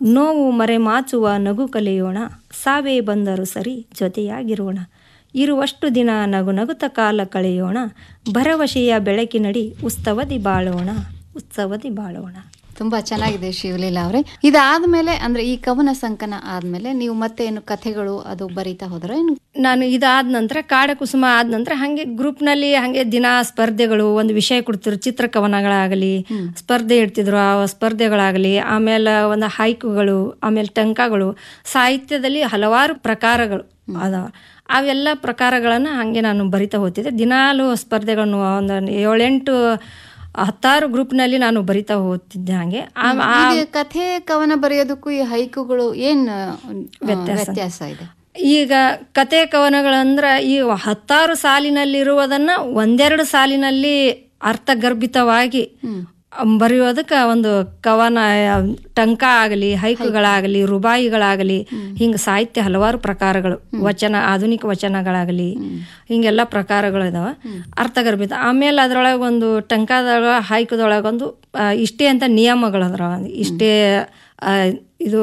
ನೋವು ಮರೆಮಾಚುವ ನಗು ಕಲಿಯೋಣ ಸಾವೇ ಬಂದರು ಸರಿ ಜೊತೆಯಾಗಿರೋಣ ಇರುವಷ್ಟು ದಿನ ನಗು ನಗುತ್ತ ಕಾಲ ಕಳೆಯೋಣ ಭರವಸೆಯ ಬೆಳಕಿನಡಿ ಉತ್ಸವದಿ ಬಾಳೋಣ ಉತ್ಸವದಿ ಬಾಳೋಣ ತುಂಬಾ ಚೆನ್ನಾಗಿದೆ ಶಿವಲೀಲಾ ಅವರೇ ಇದಾದ್ಮೇಲೆ ಅಂದ್ರೆ ಈ ಕವನ ಸಂಕನ ಆದ್ಮೇಲೆ ನೀವು ಮತ್ತೆ ಏನು ಕಥೆಗಳು ಅದು ಬರೀತಾ ಹೋದ್ರ ಏನು ನಾನು ಇದಾದ ನಂತರ ಕಾಡ ಕುಸುಮ ಆದ ನಂತರ ಹಾಗೆ ಗ್ರೂಪ್ನಲ್ಲಿ ಹಾಗೆ ದಿನ ಸ್ಪರ್ಧೆಗಳು ಒಂದು ವಿಷಯ ಕೊಡ್ತಿದ್ರು ಚಿತ್ರ ಕವನಗಳಾಗಲಿ ಸ್ಪರ್ಧೆ ಇಡ್ತಿದ್ರು ಆ ಸ್ಪರ್ಧೆಗಳಾಗಲಿ ಆಮೇಲೆ ಒಂದು ಹೈಕುಗಳು ಆಮೇಲೆ ಟಂಕಗಳು ಸಾಹಿತ್ಯದಲ್ಲಿ ಹಲವಾರು ಪ್ರಕಾರಗಳು ಅದಾವ ಅವೆಲ್ಲ ಪ್ರಕಾರಗಳನ್ನು ಹಾಗೆ ನಾನು ಬರಿತಾ ಹೋಗ್ತಿದ್ದೆ ದಿನಾಲು ಸ್ಪರ್ಧೆಗಳನ್ನು ಒಂದು ಏಳೆಂಟು ಹತ್ತಾರು ಗ್ರೂಪ್ನಲ್ಲಿ ನಾನು ಬರಿತಾ ಹೋಗ್ತಿದ್ದೆ ಹಾಗೆ ಆ- ಆ ಈಗ ಕಥೆ ಕವನ ಬರೆಯೋದಕ್ಕೂ ಈ ಹೈಕುಗಳು ಏನ್ ಆ, ವ್ಯತ್ಯಾಸ ಇದೆ ಈಗ ಕತೆ ಕವನಗಳಂದ್ರ ಈ ಹತ್ತಾರು ಸಾಲಿನಲ್ಲಿರುವುದನ್ನ ಒಂದೆರಡು ಸಾಲಿನಲ್ಲಿ ಅರ್ಥಗರ್ಭಿತವಾಗಿ ಬರೆಯೋದಕ್ಕೆ ಒಂದು ಕವನ ಆ, ಟಂಕ ಆಗಲಿ ಹೈಕುಗಳಾಗಲಿ ರುಬಾಯಿಗಳಾಗಲಿ ಹಿಂಗೆ ಸಾಹಿತ್ಯ ಹಲವಾರು ಪ್ರಕಾರಗಳು ವಚನ ಆಧುನಿಕ ವಚನಗಳಾಗಲಿ ಹಿಂಗೆಲ್ಲ ಪ್ರಕಾರಗಳು ಇದಾವ ಅರ್ಥಗರ್ಭಿತ ಆಮೇಲೆ ಅದ್ರೊಳಗೆ ಒಂದು ಟಂಕದೊಳಗೆ ಹೈಕದೊಳಗೆ ಒಂದು ಆ, ಇಷ್ಟೇ ಅಂತ ನಿಯಮಗಳು ಅದ್ರ ಇಷ್ಟೇ ಆ, ಇದು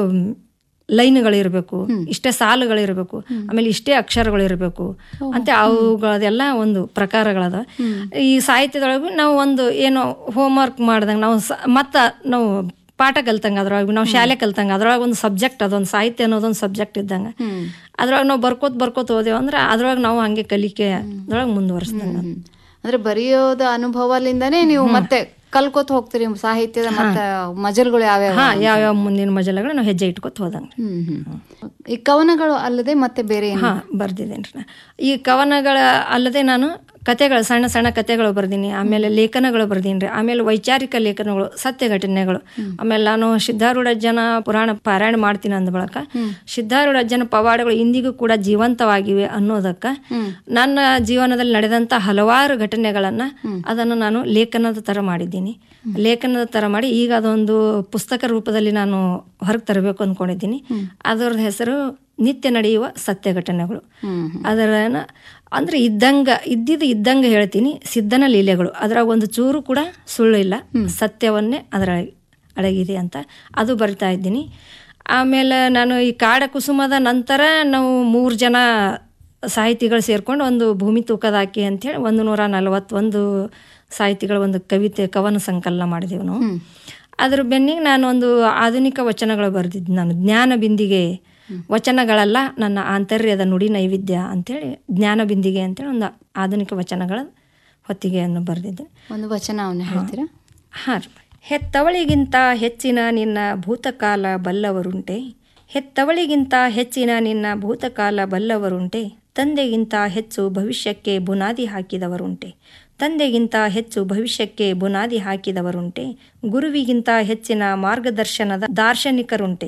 ಲೈನ್ಗಳಿರಬೇಕು ಇಷ್ಟೇ ಸಾಲುಗಳಿರಬೇಕು ಆಮೇಲೆ ಇಷ್ಟೇ ಅಕ್ಷರಗಳಿರಬೇಕು ಅಂತ ಅವುಗಳದೆಲ್ಲ ಒಂದು ಪ್ರಕಾರಗಳದ ಈ ಸಾಹಿತ್ಯದೊಳಗು ನಾವು ಒಂದು ಏನೋ ಹೋಮ್ವರ್ಕ್ ಮಾಡ್ದಂಗೆ ನಾವು ಸ- ಮತ್ತ ನಾವು ಪಾಠ ಕಲ್ತಂಗ ಅದ್ರೊಳಗೆ ನಾವು ಶಾಲೆ ಕಲ್ತಂಗ ಅದ್ರೊಳಗೆ ಒಂದು ಸಬ್ಜೆಕ್ಟ್ ಅದೊಂದು ಸಾಹಿತ್ಯ ಅನ್ನೋದೊಂದು ಸಬ್ಜೆಕ್ಟ್ ಇದ್ದಂಗೆ ಅದ್ರೊಳಗೆ ನಾವು ಬರ್ಕೋತ ಬರ್ಕೋತ ಹೋದೆವು ಅಂದ್ರೆ ಅದ್ರೊಳಗೆ ನಾವು ಹಂಗೆ ಕಲಿಕೆ ಅದ್ರೊಳಗೆ ಮುಂದುವರಿಸ್ದಂಗ ಹ್ಮ್. ಅಂದ್ರೆ ಬರೆಯೋದ ಅನುಭವಲಿಂದಾನೇ ನೀವು ಮತ್ತೆ ಕಲ್ಕೋತ ಹೋಗ್ತೀರಿ ಸಾಹಿತ್ಯದ ಮತ್ತೆ ಮಜಲ್ಗಳು ಯಾವ್ಯಾವ ಹಾ ಯಾವ್ಯಾವ ಮುಂದಿನ ಮಜಲಗಳು ನಾವು ಹೆಜ್ಜೆ ಇಟ್ಕೋತ ಹೋದಂಗೆ ಹ್ಮ್ ಹ್ಮ್ ಈ ಕವನಗಳು ಅಲ್ಲದೆ ಮತ್ತೆ ಬೇರೆ ಏನು? ಹಾ ಬರ್ದಿದ್ದೇನೆ ರೀ ಈ ಕವನಗಳ ಅಲ್ಲದೆ ನಾನು ಕತೆಗಳು ಸಣ್ಣ ಸಣ್ಣ ಕತೆಗಳು ಬರ್ದೀನಿ ಆಮೇಲೆ ಲೇಖನಗಳು ಬರ್ದೀನಿ ರೀ ಆಮೇಲೆ ವೈಚಾರಿಕ ಲೇಖನಗಳು ಸತ್ಯ ಘಟನೆಗಳು ಆಮೇಲೆ ನಾನು ಸಿದ್ಧಾರೂಢಜ್ಜನ ಪುರಾಣ ಪಾರಾಯಣ ಮಾಡ್ತೀನಿ ಅಂದ ಬಳಕ ಸಿದ್ಧಾರೂಢಜ್ಜನ ಪವಾಡಗಳು ಇಂದಿಗೂ ಕೂಡ ಜೀವಂತವಾಗಿವೆ ಅನ್ನೋದಕ್ಕ ನನ್ನ ಜೀವನದಲ್ಲಿ ನಡೆದಂತ ಹಲವಾರು ಘಟನೆಗಳನ್ನ ಅದನ್ನು ನಾನು ಲೇಖನದ ತರ ಮಾಡಿದ್ದೀನಿ ಲೇಖನದ ತರ ಮಾಡಿ ಈಗ ಅದೊಂದು ಪುಸ್ತಕ ರೂಪದಲ್ಲಿ ನಾನು ಹೊರಗೆ ತರಬೇಕು ಅಂದ್ಕೊಂಡಿದ್ದೀನಿ ಅದರದ ಹೆಸರು ನಿತ್ಯ ನಡೆಯುವ ಸತ್ಯ ಘಟನೆಗಳು ಅದರ ಅಂದ್ರೆ ಇದ್ದಂಗ ಇದ್ದಿದ್ದು ಇದ್ದಂಗ ಹೇಳ್ತೀನಿ ಸಿದ್ಧನ ಲೀಲೆಗಳು ಅದ್ರಾಗ ಒಂದು ಚೂರು ಕೂಡ ಸುಳ್ಳು ಇಲ್ಲ ಸತ್ಯವನ್ನೇ ಅದರ ಅಡಗಿದೆ ಅಂತ ಅದು ಬರಿತಾ ಇದ್ದೀನಿ ಆಮೇಲೆ ನಾನು ಈ ಕಾಡ ಕುಸುಮದ ನಂತರ ನಾವು ಮೂರು ಜನ ಸಾಹಿತಿಗಳು ಸೇರ್ಕೊಂಡು ಒಂದು ಭೂಮಿ ತೂಕದ ಆಕೆ ಅಂತೇಳಿ ಒಂದು ನೂರ ನಲವತ್ತೊಂದು ಸಾಹಿತಿಗಳ ಒಂದು ಕವಿತೆ ಕವನ ಸಂಕಲನ ಮಾಡಿದೆವು ನಾವು ಅದ್ರ ಬೆನ್ನಿಗೆ ನಾನು ಒಂದು ಆಧುನಿಕ ವಚನಗಳು ಬರೆದಿದ್ದು ನಾನು ಜ್ಞಾನ ಬಿಂದಿಗೆ ವಚನಗಳಲ್ಲ ನನ್ನ ಆಂತರ್ಯದ ನುಡಿ ನೈವೇದ್ಯ ಅಂತೇಳಿ ಜ್ಞಾನ ಬಿಂದಿಗೆ ಅಂತೇಳಿ ಒಂದು ಆಧುನಿಕ ವಚನಗಳ ಹೊತ್ತಿಗೆಯನ್ನು ಬರೆದಿದ್ದೆ ಒಂದು ವಚನ ಅವನ್ನ ಹೇಳ್ತೀರಾ ಹಾಂ ರೀ. ಹೆತ್ತವಳಿಗಿಂತ ಹೆಚ್ಚಿನ ನಿನ್ನ ಭೂತಕಾಲ ಬಲ್ಲವರುಂಟೆ ಹೆತ್ತವಳಿಗಿಂತ ಹೆಚ್ಚಿನ ನಿನ್ನ ಭೂತಕಾಲ ಬಲ್ಲವರುಂಟೆ ತಂದೆಗಿಂತ ಹೆಚ್ಚು ಭವಿಷ್ಯಕ್ಕೆ ಬುನಾದಿ ಹಾಕಿದವರುಂಟೆ ತಂದೆಗಿಂತ ಹೆಚ್ಚು ಭವಿಷ್ಯಕ್ಕೆ ಬುನಾದಿ ಹಾಕಿದವರುಂಟೆ ಗುರುವಿಗಿಂತ ಹೆಚ್ಚಿನ ಮಾರ್ಗದರ್ಶನದ ದಾರ್ಶನಿಕರುಂಟೆ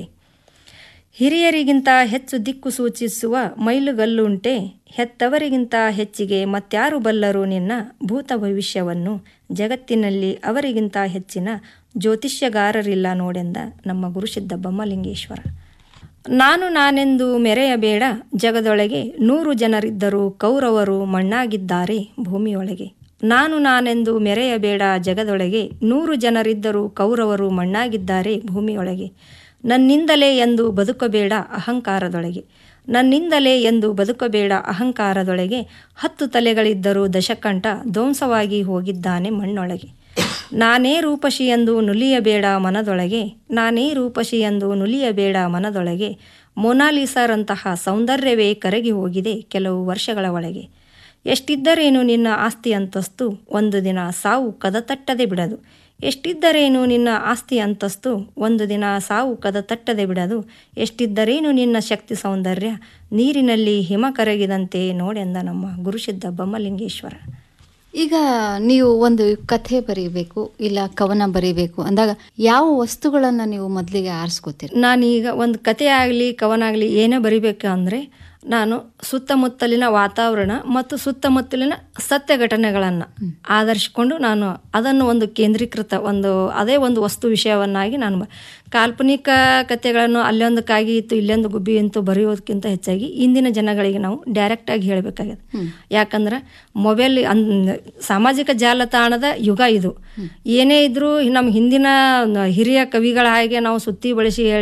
ಹಿರಿಯರಿಗಿಂತ ಹೆಚ್ಚು ದಿಕ್ಕು ಸೂಚಿಸುವ ಮೈಲುಗಲ್ಲುಂಟೆ ಹೆತ್ತವರಿಗಿಂತ ಹೆಚ್ಚಿಗೆ ಮತ್ಯಾರು ಬಲ್ಲರು ನಿನ್ನ ಭೂತ ಭವಿಷ್ಯವನ್ನು ಜಗತ್ತಿನಲ್ಲಿ ಅವರಿಗಿಂತ ಹೆಚ್ಚಿನ ಜ್ಯೋತಿಷ್ಯಗಾರರಿಲ್ಲ ನೋಡೆಂದ ನಮ್ಮ ಗುರುಸಿದ್ಧ ಬಮ್ಮಲಿಂಗೇಶ್ವರ ನಾನು ನಾನೆಂದು ಮೆರೆಯಬೇಡ ಜಗದೊಳಗೆ ನೂರು ಜನರಿದ್ದರೂ ಕೌರವರು ಮಣ್ಣಾಗಿದ್ದಾರೆ ಭೂಮಿಯೊಳಗೆ ನಾನು ನಾನೆಂದು ಮೆರೆಯಬೇಡ ಜಗದೊಳಗೆ ನೂರು ಜನರಿದ್ದರೂ ಕೌರವರು ಮಣ್ಣಾಗಿದ್ದಾರೆ ಭೂಮಿಯೊಳಗೆ ನನ್ನಿಂದಲೇ ಎಂದು ಬದುಕಬೇಡ ಅಹಂಕಾರದೊಳಗೆ ನನ್ನಿಂದಲೇ ಎಂದು ಬದುಕಬೇಡ ಅಹಂಕಾರದೊಳಗೆ ಹತ್ತು ತಲೆಗಳಿದ್ದರೂ ದಶಕಂಠ ಧ್ವಂಸವಾಗಿ ಹೋಗಿದ್ದಾನೆ ಮಣ್ಣೊಳಗೆ ನಾನೇ ರೂಪಶಿ ಎಂದು ನುಲಿಯಬೇಡ ಮನದೊಳಗೆ ನಾನೇ ರೂಪಶಿ ಎಂದು ನುಲಿಯಬೇಡ ಮನದೊಳಗೆ ಮೊನಾಲಿಸರಂತಹ ಸೌಂದರ್ಯವೇ ಕರಗಿ ಹೋಗಿದೆ ಕೆಲವು ವರ್ಷಗಳ ಒಳಗೆ ಎಷ್ಟಿದ್ದರೇನು ನಿನ್ನ ಆಸ್ತಿ ಅಂತಸ್ತು ಒಂದು ದಿನ ಸಾವು ಕದ ತಟ್ಟದೆ ಬಿಡದು ಎಷ್ಟಿದ್ದರೇನು ನಿನ್ನ ಆಸ್ತಿ ಅಂತಸ್ತು ಒಂದು ದಿನ ಸಾವು ಕದ ತಟ್ಟದೆ ಬಿಡದು ಎಷ್ಟಿದ್ದರೇನು ನಿನ್ನ ಶಕ್ತಿ ಸೌಂದರ್ಯ ನೀರಿನಲ್ಲಿ ಹಿಮ ಕರಗಿದಂತೆ ನೋಡೆಂದ ನಮ್ಮ ಗುರುಸಿದ್ಧ ಬಮ್ಮಲಿಂಗೇಶ್ವರ ಈಗ ನೀವು ಒಂದು ಕಥೆ ಬರೀಬೇಕು ಇಲ್ಲ ಕವನ ಬರೀಬೇಕು ಅಂದಾಗ ಯಾವ ವಸ್ತುಗಳನ್ನ ನೀವು ಮೊದಲಿಗೆ ಆರಿಸ್ಕೋತೀರಿ ನಾನೀಗ ಒಂದು ಕತೆ ಆಗಲಿ ಕವನ ಆಗಲಿ ಏನೇ ಬರಿಬೇಕು ಅಂದರೆ ನಾನು ಸುತ್ತಮುತ್ತಲಿನ ವಾತಾವರಣ ಮತ್ತು ಸುತ್ತಮುತ್ತಲಿನ ಸತ್ಯ ಘಟನೆಗಳನ್ನು ಆಧರಿಸಿಕೊಂಡು ನಾನು ಅದನ್ನು ಒಂದು ಕೇಂದ್ರೀಕೃತ ಒಂದು ಅದೇ ಒಂದು ವಸ್ತು ವಿಷಯವನ್ನಾಗಿ ನಾನು ಬ- ಕಾಲ್ಪನಿಕ ಕಥೆಗಳನ್ನು ಅಲ್ಲೊಂದು ಕಾಗಿ ಇತ್ತು ಇಲ್ಲೊಂದು ಗುಬ್ಬಿ ಅಂತೂ ಬರೆಯೋದಕ್ಕಿಂತ ಹೆಚ್ಚಾಗಿ ಇಂದಿನ ಜನಗಳಿಗೆ ನಾವು ಡೈರೆಕ್ಟಾಗಿ ಹೇಳಬೇಕಾಗಿದೆ ಯಾಕಂದ್ರೆ ಮೊಬೈಲ್ ಅನ್ ಸಾಮಾಜಿಕ ಜಾಲತಾಣದ ಯುಗ ಇದು ಏನೇ ಇದ್ರೂ ನಮ್ಮ ಹಿಂದಿನ ಹಿರಿಯ ಕವಿಗಳ ಹಾಗೆ ನಾವು ಸುತ್ತಿ ಬಳಸಿ ಹೇಳಿ